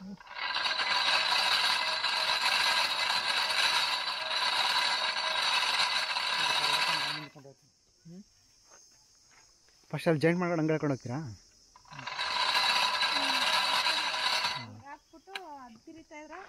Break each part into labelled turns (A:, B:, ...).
A: first ಅಲ್ಲಿ joint ಮಾಡ್ಕೊಂಡು ಹಂಗೆ ಹೇಳ್ಕೊಂಡು ಹೋಗ್ತೀರಾ
B: ಹಾಕ್ಬಿಟ್ಟು ಅದು ತಿರಿತಾ ಇದ್ರೆ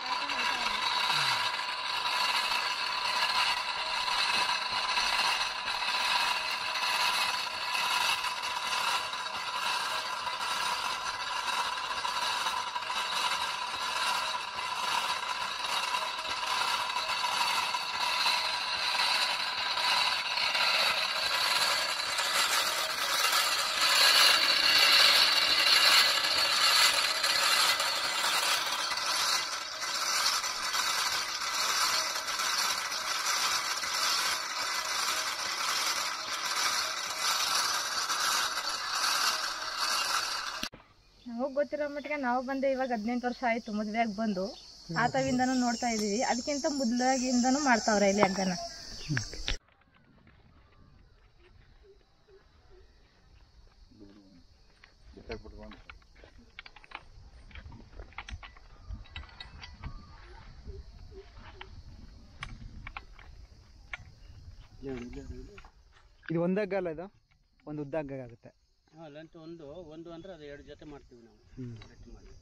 B: ನಮಗೆ ಗೊತ್ತಿರೋ ಮಟ್ಟಿಗೆ ನಾವು ಬಂದೆ ಇವಾಗ ಹದಿನೆಂಟು ವರ್ಷ ಆಯಿತು ಮದುವೆಯಾಗಿ ಬಂದು ಆತವಿಂದನೂ ನೋಡ್ತಾ ಇದ್ದೀವಿ ಅದಕ್ಕಿಂತ ಮೊದಲಾಗಿಂದನೂ ಮಾಡ್ತಾವ್ರೆ ಇಲ್ಲಿ ಹಗ್ಗನ
A: ಇದು ಒಂದು ಹಗ್ಗ ಅಲ್ಲ ಇದು ಒಂದು ಉದ್ದ ಹಗ್ಗ ಆಗುತ್ತೆ
C: ಹಾಂ ಲಂಚ್ ಒಂದು ಒಂದು ಅಂದ್ರೆ ಅದು ಎರಡು ಜೊತೆ ಮಾಡ್ತೀವಿ ನಾವು
A: ಹ್ಞೂ
C: ಗಟ್ಟಿ ಮಾಡಿ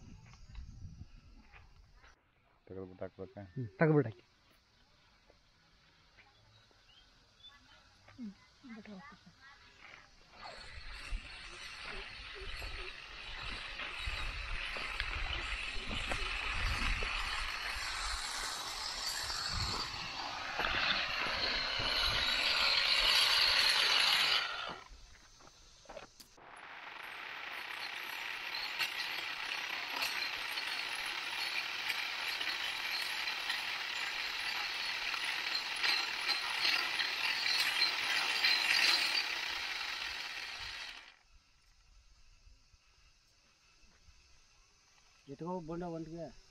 D: ತೆಗೆದ್ಬಿಟ್ಟು ಹಾಕ್ಬೇಕಾ
A: ಹ್ಞೂ ತೆಗೆದ್ಬಿಡಕ್ಕೆ
C: ಎತ್ಕೋ ಬಂಡ ಒಂದಿಗೆ